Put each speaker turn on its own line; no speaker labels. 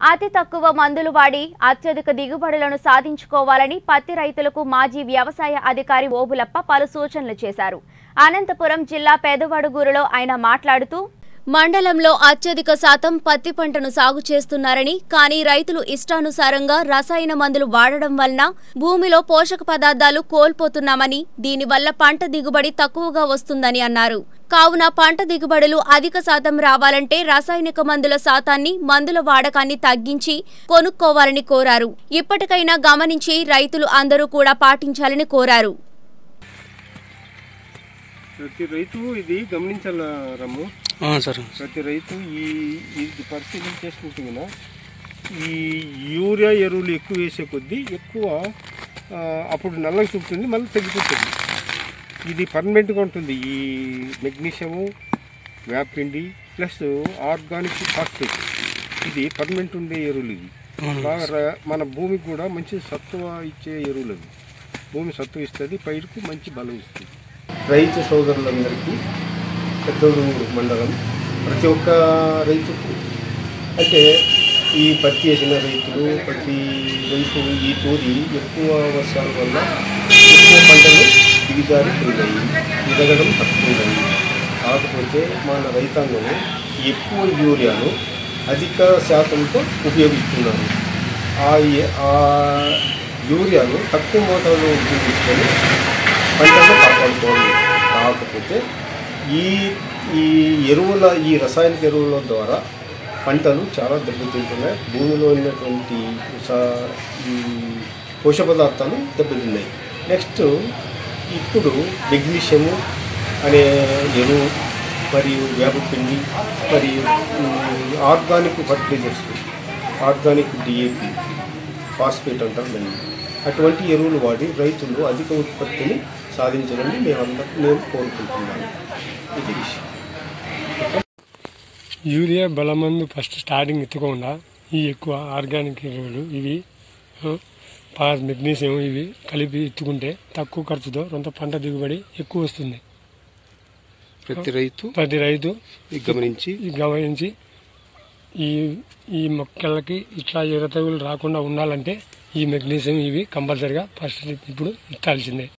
అతి తక్కువ మందులు వాడి అత్యధిక దిగుబడులను సాధించుకోవాలని పత్తి రైతులకు మాజీ వ్యవసాయ అధికారి ఓబులప్ప పలు సూచనలు చేశారు అనంతపురం జిల్లా పెదవడుగూరులో ఆయన మాట్లాడుతూ మండలంలో అత్యధిక శాతం పత్తి పంటను సాగు చేస్తున్నారని కానీ రైతులు ఇష్టానుసారంగా రసాయన మందులు వాడడం వలన భూమిలో పోషక పదార్థాలు కోల్పోతున్నామని దీనివల్ల పంట దిగుబడి తక్కువగా వస్తుందని అన్నారు కావున పంట దిగుబడులు అధిక శాతం రావాలంటే రసాయనిక మందుల శాతాన్ని మందుల వాడకాన్ని తగ్గించి కొనుక్కోవాలని కోరారు ఇప్పటికైనా గమనించి రైతులు అందరూ కూడా పాటించాలని కోరారు
ప్రతి రైతు ఇది గమనించాల రమ్ము
ఆ, సార్
ప్రతి రైతు ఈ ఇది పరిశీలన చేసుకుంటే కదా ఈ యూరియా ఎరువులు ఎక్కువ వేసే కొద్దీ ఎక్కువ ఆ, అప్పుడు నల్లగా చూపుతుంది మళ్ళీ తగ్గిపోతుంది ఇది పర్మనెంట్గా ఉంటుంది ఈ మెగ్నీషియము వేపిండి ప్లస్ ఆర్గానిక్ ఫాస్ఫేట్ ఇది పర్మనెంట్ ఉండే ఎరువులు ఇవి బాగా ర- మన భూమికి కూడా మంచి సత్వ ఇచ్చే ఎరువులు అవి భూమి సత్వ ఇస్తుంది పైరుకు మంచి బలం ఇస్తుంది రైతు సోదరులందరికీ పెద్దూరు మండలం ప్రతి ఒక్క రైతుకు అంటే ఈ పత్తి వేసిన రైతులు ప్రతి రైతు ఈ తూరి ఎక్కువ వర్షాల వల్ల ఎక్కువ పంటలు దిగజారి పోయినాయి ఎదగడం తక్కువైంది కాకపోతే మన రైతాంగం ఎక్కువ యూరియాను అధిక శాతంతో ఉపయోగిస్తున్నారు ఆ ఏ- ఆ యూరియాను తక్కువ మోతాదులో ఉపయోగించుకొని పంటలు కాపాడుకోవాలి కాకపోతే ఈ ఈ ఎరువుల ఈ రసాయనిక ఎరువుల ద్వారా పంటలు చాలా దెబ్బతింటున్నాయి భూమిలో ఉన్నటువంటి స- ఈ పోషక పదార్థాలు దెబ్బతిన్నాయి నెక్స్ట్ ఇప్పుడు మెగ్నీషియము అనే ఎరువు మరియు వేపపిండి మరియు ఉమ్, organic fertilisers organic DAP phosphate అంటారు దాన్ని అటువంటి ఎరువులు వాడి రైతులు అధిక ఉత్పత్తిని సాధించాలని మేమందరం నేను కోరుకుంటున్నాను ఇది విషయం
యూరియా బలమందు ఫస్ట్ స్టార్టింగ్ ఎత్తకుండా ఈ ఎక్కువ ఆర్గానిక్ ఎరువులు ఇవి ఆ, పాస్ మెగ్నీషియం ఇవి కలిపి ఎత్తుకుంటే తక్కువ ఖర్చుతో కొంత పంట దిగుబడి ఎక్కువ వస్తుంది
ప్రతి రైతు
ప్రతి రైతు
ఇది గమనించి
ఇది గమనించి ఈ ఈ మొక్కలకి ఇట్లా ఎర్ర తెగులు రాకుండా ఉండాలంటే ఈ మెగ్నీషియం ఇవి కంపల్సరిగా ఫస్ట్ ఇప్పుడు ఇట్టాల్సిందే